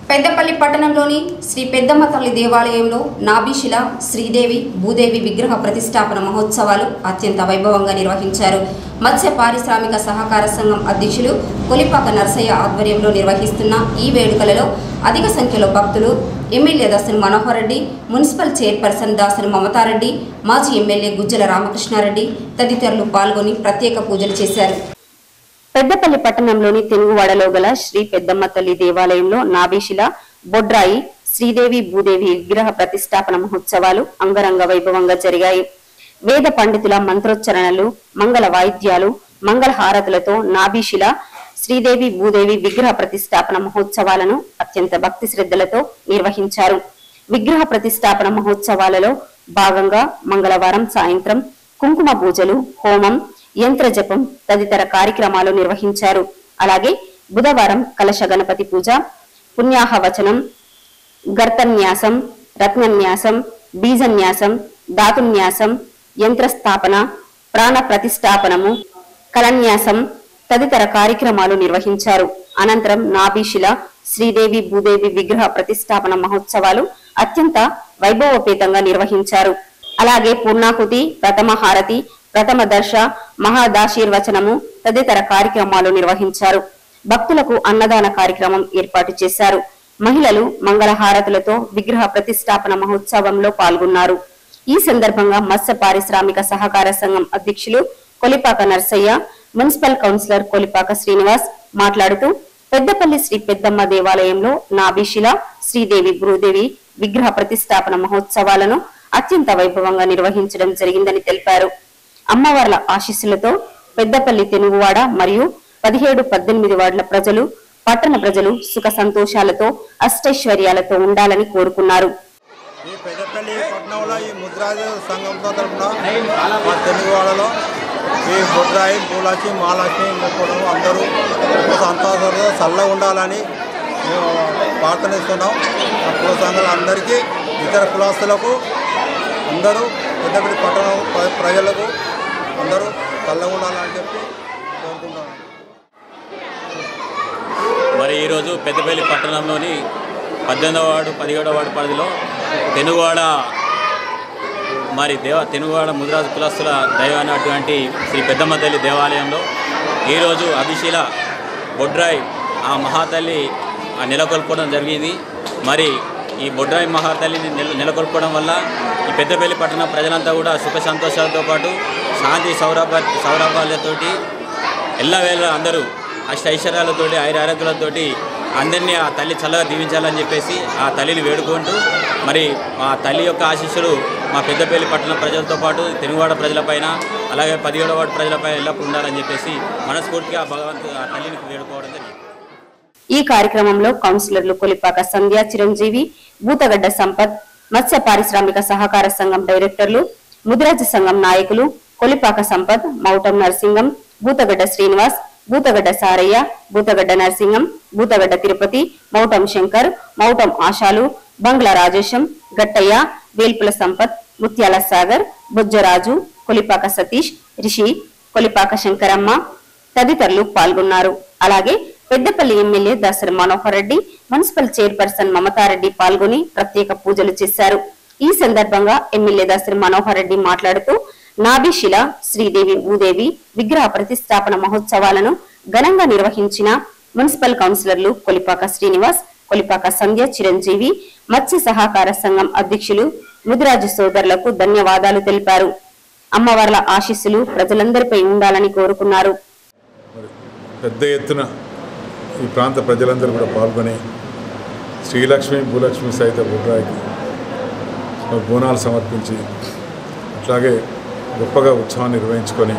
పెద్దపల్లి పట్టణంలోని శ్రీ పెద్దమ్మ తల్లి దేవాలయంలో నాభిశిల శ్రీదేవి భూదేవి విగ్రహ ప్రతిష్టాపన మహోత్సవాలు అత్యంత వైభవంగా నిర్వహించారు మత్స్య పారిశ్రామిక సహకార సంఘం అధ్యక్షులు కొలిపాక నర్సయ్య ఆధ్వర్యంలో నిర్వహిస్తున్న ఈ వేడుకలలో అధిక సంఖ్యలో భక్తులు MLA Dasari Manohar Reddy municipal chairperson Dasari Mamatha Reddy మాజీ ఎమ్మెల్యే గుజ్జల రామకృష్ణారెడ్డి తదితరులు పాల్గొని ప్రత్యేక పూజలు చేశారు పెద్దపల్లి పట్టణంలోని తెనుగువాడలో గల శ్రీ పెద్దమ్మ తల్లి దేవాలయంలో నాభిశిల బొడ్రాయి శ్రీదేవి భూదేవి విగ్రహ ప్రతిష్టాపన మహోత్సవాలు అంగరంగ వైభవంగా జరిగాయి వేద పండితుల మంత్రోచ్చరణలు మంగళ వాయిద్యాలు మంగళ హారతులతో నాభిశిల శ్రీదేవి భూదేవి విగ్రహ ప్రతిష్టాపన మహోత్సవాలను అత్యంత భక్తి శ్రద్ధలతో నిర్వహించారు విగ్రహ ప్రతిష్టాపన మహోత్సవాలలో భాగంగా మంగళవారం సాయంత్రం కుంకుమ పూజలు హోమం యంత్ర జపం తదితర కార్యక్రమాలు నిర్వహించారు అలాగే బుధవారం కలశ గణపతి పూజ పుణ్యాహవచనం గర్తన్యాసం రత్నన్యాసం బీజన్యాసం ధాతున్యాసం యంత్రస్థాపన ప్రాణ ప్రతిష్టాపనము కలన్యాసం తదితర కార్యక్రమాలు నిర్వహించారు అనంతరం నాభిశిల శ్రీదేవి భూదేవి విగ్రహ ప్రతిష్టాపన మహోత్సవాలు అత్యంత వైభవపేతంగా నిర్వహించారు అలాగే పూర్ణాహుతి ప్రథమ హారతి ప్రథమ దర్శ మహాదాశీర్వచనము తదితర కార్యక్రమాలు నిర్వహించారు భక్తులకు అన్నదాన కార్యక్రమం ఏర్పాటు చేశారు మహిళలు మంగళహారతులతో విగ్రహ ప్రతిష్టాపన మహోత్సవంలో పాల్గొన్నారు ఈ సందర్భంగా మత్స్య పారిశ్రామిక సహకార సంఘం అధ్యక్షులు కొలిపాక నర్సయ్య మున్సిపల్ కౌన్సిలర్ కొలిపాక శ్రీనివాస్ మాట్లాడుతూ పెద్దపల్లి శ్రీ పెద్దమ్మ దేవాలయంలో నాభిశిల శ్రీదేవి భూదేవి విగ్రహ ప్రతిష్టాపన మహోత్సవాలను అత్యంత వైభవంగా నిర్వహించడం జరిగిందని తెలిపారు అమ్మవార్ల ఆశీస్సులతో పెద్దపల్లి తెనుగువాడ మరియు పదిహేడు పద్దెనిమిది వార్డుల ప్రజలు పట్టణ ప్రజలు సుఖ సంతోషాలతో అష్టైశ్వర్యాలతో ఉండాలని కోరుకున్నారు ఈ పెద్దపల్లి పట్టణంలో ఈ ముద్రాజు సంఘంతో తరఫున మా తెలుగువాడలో ఈ బుడ్రాయి భూలక్ష్మి మహాలక్ష్మి మొక్కడం అందరూ సంతోషంతో చల్లగా ఉండాలని మేము ప్రార్థనిస్తున్నాం ఆ కుల సంఘాలు అందరికీ ఇతర కులస్తులకు అందరూ పెద్దపల్లి పట్టణం ప్ర- ప్రజలకు అందరూ చల్లగా ఉండాలని చెప్పి కోరుకుంటున్నాను మరి ఈరోజు పెద్దపల్లి పట్టణంలోని పద్దెనిమిదవ వార్డు పదిహేడవ వార్డు పరిధిలో తెనుగవాడ మరి దేవ తెనుగవాడ ముద్రాజు కులస్తుల దైవం అయినటువంటి శ్రీ పెద్దమ్మ తల్లి దేవాలయంలో ఈరోజు అభిశీల బొడ్రాయ్ ఆ మహాతల్లి ఆ నెలకొల్పడం జరిగింది మరి ఈ బొడ్రాయి మహాతల్లిని నెల నెలకొల్పడం వల్ల ఈ పెద్దపల్లి పట్టణ ప్రజలంతా కూడా సుఖ సంతోషాలతో పాటు శాంతి సౌరభ సౌరభాలతోటి ఎల్లవేళ అందరూ అష్ట ఐశ్వర్యాలతోటి ఐర ఆరోగ్యాలతోటి అందరినీ ఆ తల్లి చల్లగా దీవించాలని చెప్పేసి ఆ తల్లిని వేడుకుంటూ మరి ఆ తల్లి యొక్క ఆశీస్సులు మా పెద్దపల్లి పట్టణ ప్రజలతో పాటు తెలుగువాడ ప్రజలపైన అలాగే పదిహేడవ వార్డు ప్రజలపైన ఎల్లప్పుడూ ఉండాలని చెప్పేసి మనస్ఫూర్తిగా భగవంతు ఆ తల్లిని వేడుకోవడం జరిగింది ఈ కార్యక్రమంలో కౌన్సిలర్లు కొలిపాక సంధ్య చిరంజీవి బూతగడ్డ సంపత్ మత్స్య పారిశ్రామిక సహకార సంఘం డైరెక్టర్లు ముదిరాజ సంఘం నాయకులు కొలిపాక సంపత్ మౌటం నరసింగం బూతగడ్డ శ్రీనివాస్ బూతగడ్డ సారయ్య బూతగడ్డ నరసింగం బూతగడ్డ తిరుపతి మౌటం శంకర్ మౌటం ఆశాలు బంగ్లా రాజేశం గట్టయ్య వేల్పుల సంపత్ ముత్యాల సాగర్ బొజ్జరాజు కొలిపాక సతీష్ రిషి కొలిపాక శంకరమ్మ తదితరులు పాల్గొన్నారు అలాగే Peddapalli MLA Dasari Manohar Reddy municipal chairperson Mamatha Reddy పాల్గొని ప్రత్యేక పూజలు చేశారు ఈ సందర్భంగా ఎమ్మెల్యే దాసరి మనోహర్ రెడ్డి మాట్లాడుతూ నాభిశిల శ్రీదేవి భూదేవి విగ్రహ ప్రతిష్టాపన మహోత్సవాలను ఘనంగా నిర్వహించిన మున్సిపల్ కౌన్సిలర్లు కొలిపాక శ్రీనివాస్ కొలిపాక సంధ్య చిరంజీవి మత్స్య సహకార సంఘం అధ్యక్షులు ముదిరాజు సోదరులకు ధన్యవాదాలు తెలిపారు అమ్మవార్ల ఆశీస్సులు ప్రజలందరిపై ఉండాలని కోరుకున్నారు మరి పెద్ద ఎత్తున ఈ ప్రాంత ప్రజలందరూ కూడా పాల్గొని శ్రీలక్ష్మి భూలక్ష్మి సహిత బుడ్రాయికి మరి బోనాలు సమర్పించి అట్లాగే గొప్పగా ఉత్సవాన్ని నిర్వహించుకొని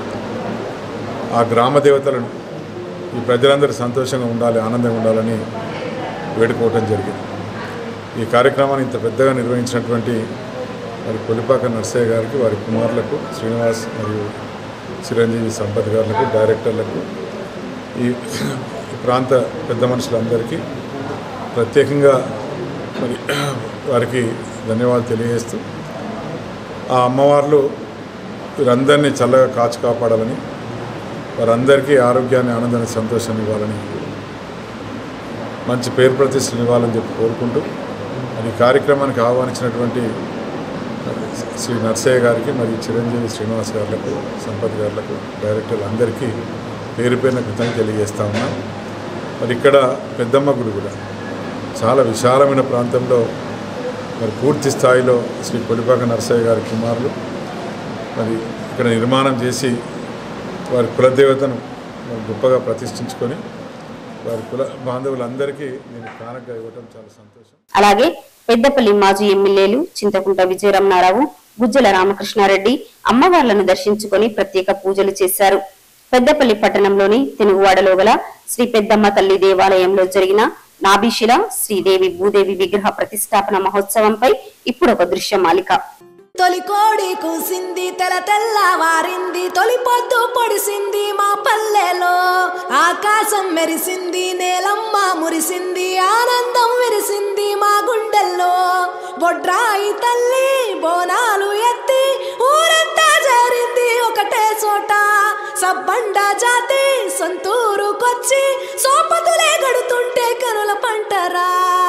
ఆ గ్రామ దేవతలను ఈ ప్రజలందరూ సంతోషంగా ఉండాలి ఆనందంగా ఉండాలని వేడుకోవటం జరిగింది ఈ కార్యక్రమాన్ని ఇంత పెద్దగా నిర్వహించినటువంటి మరి కొలిపాక నర్సయ్య గారికి వారి కుమారులకు శ్రీనివాస్ మరియు చిరంజీవి సంపత్ గారులకు డైరెక్టర్లకు ఈ ఈ ప్రాంత పెద్ద మనుషులందరికీ ప్రత్యేకంగా మరి వారికి ధన్యవాదాలు తెలియజేస్తూ ఆ అమ్మవార్లు వీరందరినీ చల్లగా కాచి కాపాడాలని వారందరికీ ఆరోగ్యాన్ని ఆనందాన్ని సంతోషాన్ని ఇవ్వాలని మంచి పేరు ప్రతిష్టలు ఇవ్వాలని చెప్పి కోరుకుంటూ మరి ఈ కార్యక్రమానికి ఆహ్వానించినటువంటి శ్రీ నర్సయ్య గారికి మరియు చిరంజీవి శ్రీనివాస్ గారులకు సంపత్ గారులకు డైరెక్టర్లు అందరికీ పేరు పేరున కృతజ్ఞత తెలియజేస్తా ఉన్నాం మరి ఇక్కడ పెద్దమ్మ గుడి కూడా చాలా విశాలమైన ప్రాంతంలో మరి పూర్తి స్థాయిలో శ్రీ కొలిపాక నరసయ్య గారి కుమారులు మరి ఇక్కడ నిర్మాణం చేసి వారి కులదేవతను మరి గొప్పగా ప్రతిష్ఠించుకొని వారి కుల బాంధవులందరికీ నేను కానుక ఇవ్వటం చాలా సంతోషం అలాగే పెద్దపల్లి మాజీ ఎమ్మెల్యేలు చింతకుంట విజయరమణారావు గుజ్జల రామకృష్ణారెడ్డి అమ్మవార్లను దర్శించుకొని ప్రత్యేక పూజలు చేశారు పెద్దపల్లి పట్టణంలోని తెనుగువాడలో గల శ్రీ పెద్దమ్మ తల్లి దేవాలయంలో జరిగిన నాభిశిల శ్రీదేవి భూదేవి విగ్రహ ప్రతిష్టాపన మహోత్సవంపై ఇప్పుడు ఒక దృశ్యమాలిక తొలి కోడి కూసింది తెల తెల్లవారింది తొలి పొద్దు పొడిసింది మా పల్లెలో ఆకాశం మెరిసింది నేలమ్మ మురిసింది ఆనందం విరిసింది మా గుండెల్లో బొడ్రాయి తల్లి బోనాలు ఎత్తి ఊరంతా చేరింది ఒకటే చోట సబ్బండ జాతి సొంతూరుకొచ్చి సోపతులే గడుతుంటే కనుల పంటరా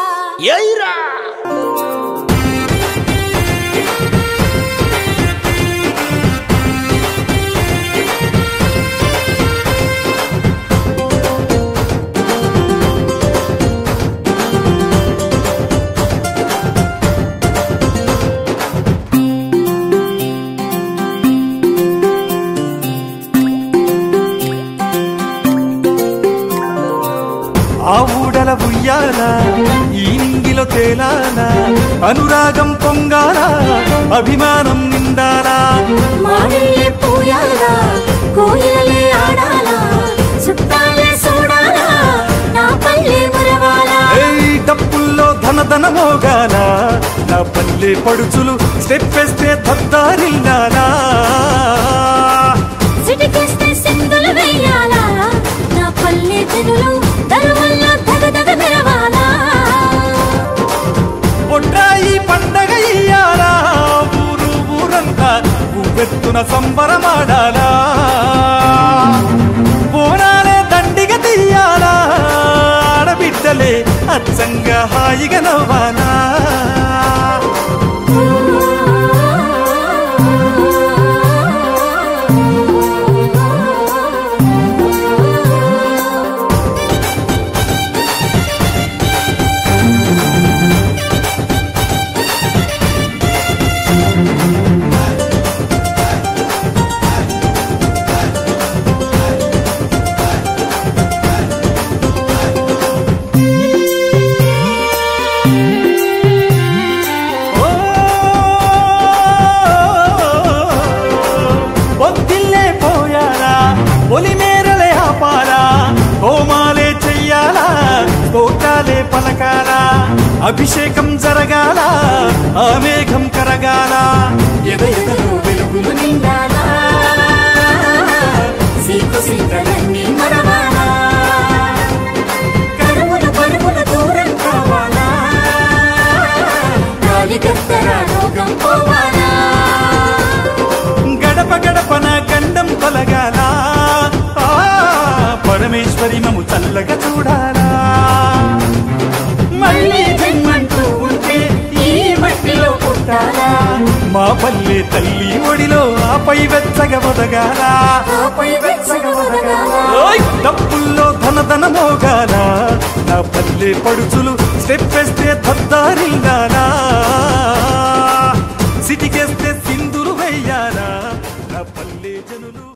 ఆ ఊడల ఉయ్యాల ఈ నింగిలో తేలాల అనురాగం పొంగాల అభిమానం నిండాలా మానయ్యే పూయాలా కోయిలలే ఆడాలా చుట్టాలే చూడాలా నా పల్లె మురవాలా ఏయ్ డప్పుల్లో ధన ధన మోగాల నా పల్లె పడుచులు స్టెప్ వేస్తే దద్దారిల్లాలా సిటికేస్తే సింగులు వేయాలా నా పల్లె తెనులు దరువల్లో దగ దగ మెరవాలా ఒట్రాయి పండగ ఇయ్యాలా ఊరు ఊరంతా ఉవ్వెత్తున సంబరమాడాలా బోనాలే దండిగా తీయాలా ఆడబిడ్డలే అచ్చంగా హాయిగా నవ్వాలా ఓ, పొద్దిల్లే పోయాలా ఒలి మేరలే ఆపాలా హోమాలే చెయ్యాలా తోటాలే పలకాలా అభిషేకం జరగాల ఆ మేఘం కరగాల ఎద ఎదలో వెలుగులు నిండాలా సీకు సీకలన్నీ మరవాలా కరువులు పరువులు దూరం కావాలా గాలి గత్తర రోగం పోవాలా గడప గడపన గండం తొలగాల ఆ, పరమేశ్వరి మము చల్లగా చూడాలా మళ్ళీ జన్మంటూ ఉంటే ఈ మట్టిలో పుట్టాలా మా పల్లె తల్లి ఒడిలో ఆపై వెచ్చగా ఒదగాల ఆపై వెచ్చగా ఒదగాలా ఓయ్! డప్పుల్లో ధన ధన మోగాల నా పల్లె పడుచులు స్టెప్ వేస్తే దద్దారిల్లాలా సిటికేస్తే సింధులు వెయ్యాలా నా పల్లె జనులు